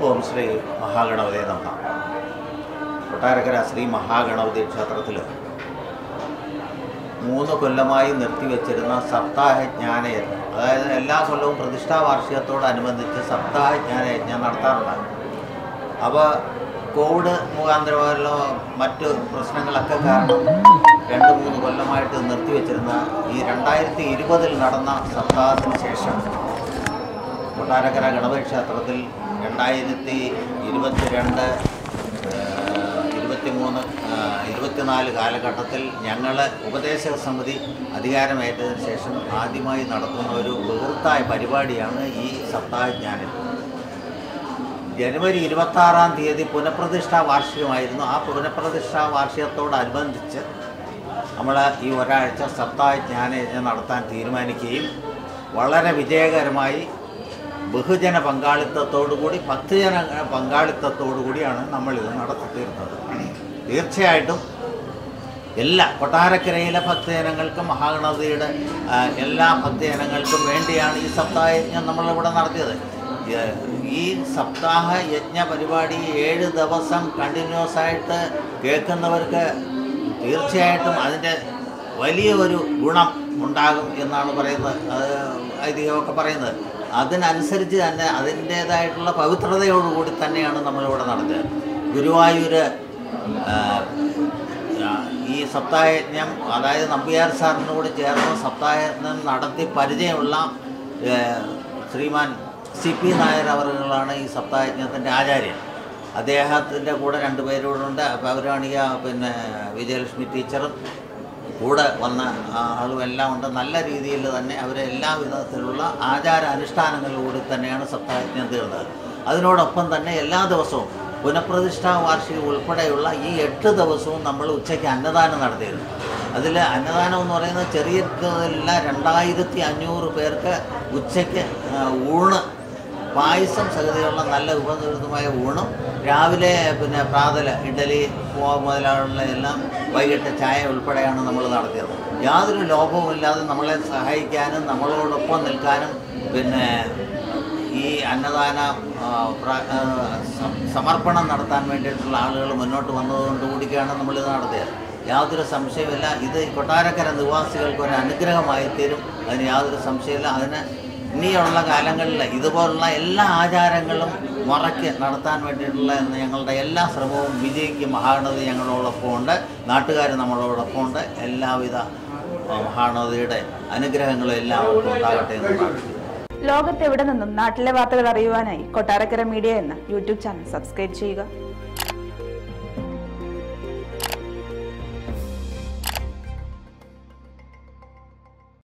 ഓം ശ്രീ മഹാഗണപതി നമ കൊട്ടാരക്കര ശ്രീ മഹാഗണപതി ക്ഷേത്രത്തിൽ മൂന്ന് കൊല്ലമായി നിർത്തിവെച്ചിരുന്ന സപ്താഹ ജ്ഞാനയജ്ഞം അതായത് എല്ലാ കൊല്ലവും പ്രതിഷ്ഠാ വാർഷികത്തോടനുബന്ധിച്ച് സപ്താഹ ജ്ഞാനയജ്ഞം നടത്താറുണ്ട് അപ്പോൾ കോവിഡ് മുഖാന്തരമായുള്ള മറ്റ് പ്രശ്നങ്ങളൊക്കെ കാരണം രണ്ട് മൂന്ന് കൊല്ലമായിട്ട് നിർത്തിവെച്ചിരുന്ന ഈ രണ്ടായിരത്തി ഇരുപതിൽ നടന്ന സപ്താഹത്തിന് ശേഷം കൊട്ടാരക്കര ഗണപതി ക്ഷേത്രത്തിൽ രണ്ടായിരത്തി ഇരുപത്തിരണ്ട് ഇരുപത്തിമൂന്ന് ഇരുപത്തിനാല് കാലഘട്ടത്തിൽ ഞങ്ങൾ ഉപദേശക സമിതി അധികാരമേറ്റതിന് ശേഷം ആദ്യമായി നടത്തുന്ന ഒരു ബൃഹത്തായ പരിപാടിയാണ് ഈ സപ്താഹജ്ഞാനം ജനുവരി ഇരുപത്താറാം തീയതി പുനഃപ്രതിഷ്ഠാ വാർഷികമായിരുന്നു ആ പുനഃപ്രതിഷ്ഠാ വാർഷികത്തോടനുബന്ധിച്ച് നമ്മൾ ഈ ഒരാഴ്ച സപ്താഹജ്ഞാനയജ്ഞം നടത്താൻ തീരുമാനിക്കുകയും വളരെ വിജയകരമായി ബഹുജന പങ്കാളിത്തത്തോടുകൂടി ഭക്തജന പങ്കാളിത്തത്തോടുകൂടിയാണ് നമ്മളിത് നടത്തി തീർത്തത് തീർച്ചയായിട്ടും എല്ലാ കൊട്ടാരക്കരയിലെ ഭക്തജനങ്ങൾക്കും മഹാഗണപതിയുടെ ആ, എല്ലാ ഭക്തജനങ്ങൾക്കും വേണ്ടിയാണ് ഈ സപ്താഹയജ്ഞം നമ്മളിവിടെ നടത്തിയത് ഏ- ഈ സപ്താഹ യജ്ഞ പരിപാടി ഏഴ് ദിവസം കണ്ടിന്യൂസ് ആയിട്ട് കേൾക്കുന്നവർക്ക് തീർച്ചയായിട്ടും അതിൻ്റെ വലിയ ഒരു ഗുണം ഉണ്ടാകും എന്നാണ് പറയുന്നത് അത് ഐതിഹ്യമൊക്കെ പറയുന്നത് അതിനനുസരിച്ച് തന്നെ അതിൻ്റേതായിട്ടുള്ള പവിത്രതയോടുകൂടി തന്നെയാണ് നമ്മളിവിടെ നടത്തിയത് ഗുരുവായൂർ ആ, ആ, ഈ സപ്താഹയജ്ഞം അതായത് നമ്പ്യാർ സാറിനോട് ചേർന്ന് സപ്താഹയജ്ഞം നടത്തി പരിചയമുള്ള ഏ, ശ്രീമാൻ സി പി നായർ അവറുകളാണ് ഈ സപ്താഹയജ്ഞത്തിൻ്റെ ആചാര്യൻ അദ്ദേഹത്തിൻ്റെ കൂടെ രണ്ട് പേരോടുണ്ട് അപ്പോൾ അവരാണ് ഈ ആ, പിന്നെ വിജയലക്ഷ്മി ടീച്ചറും കൂടെ വന്ന ആളും എല്ലാം ഉണ്ട് നല്ല രീതിയിൽ തന്നെ അവരെ എല്ലാ വിധത്തിലുള്ള ആചാര അനുഷ്ഠാനങ്ങളിലൂടെ തന്നെയാണ് സപ്താഹയജ്ഞം തീർന്നത് അതിനോടൊപ്പം തന്നെ എല്ലാ ദിവസവും പുനഃപ്രതിഷ്ഠാ വാർഷികം ഉൾപ്പെടെയുള്ള ഈ എട്ട് ദിവസവും നമ്മൾ ഉച്ചയ്ക്ക് അന്നദാനം നടത്തിയിരുന്നു അതിൽ അന്നദാനം എന്ന് പറയുന്നത് ചെറിയ തോതിലുള്ള രണ്ടായിരത്തി അഞ്ഞൂറ് പേർക്ക് ഉച്ചയ്ക്ക് ആ, ഊണ് പായസം സഹിതമുള്ള നല്ല ഉപകൃതമായ ഊണും രാവിലെ പിന്നെ പ്രാതൽ ഇഡലി പോ മുതലായുള്ള എല്ലാം വൈകിട്ട് ചായ ഉൾപ്പെടെയാണ് നമ്മൾ നടത്തിയത് യാതൊരു ലോഭവുമില്ലാതെ നമ്മളെ സഹായിക്കാനും നമ്മളോടൊപ്പം നിൽക്കാനും പിന്നെ ഈ അന്നദാന ആ, പ്ര- ആ, സ- സമർപ്പണം നടത്താൻ വേണ്ടിയിട്ടുള്ള ആളുകൾ മുന്നോട്ട് വന്നതുകൊണ്ട് കൂടിയാണ് നമ്മളിത് നടത്തിയത് യാതൊരു സംശയമില്ല ഇത് കൊട്ടാരക്കര നിവാസികൾക്ക് ഒരു അനുഗ്രഹമായി തീരും അതിന് യാതൊരു സംശയമില്ല അതിന് ഇനിയുള്ള കാലങ്ങളിൽ ഇതുപോലുള്ള എല്ലാ ആചാരങ്ങളും മുറയ്ക്ക് നടത്താൻ വേണ്ടിയിട്ടുള്ള ഞങ്ങളുടെ എല്ലാ ശ്രമവും വിജയിക്കും മഹാഗണപതി ഞങ്ങളോടൊപ്പം ഉണ്ട് നാട്ടുകാർ നമ്മളോടൊപ്പം ഉണ്ട് എല്ലാവിധ ആ, മഹാഗണപതിയുടെ അനുഗ്രഹങ്ങളും എല്ലാവർക്കും ഉണ്ടാകട്ടെ എന്ന് പ്രാർത്ഥിക്കുന്നു ലോകത്തെവിടെ നിന്നും നാട്ടിലെ വാർത്തകൾ അറിയുവാനായി കൊട്ടാരക്കര മീഡിയ എന്ന യൂട്യൂബ് ചാനൽ സബ്സ്ക്രൈബ് ചെയ്യുക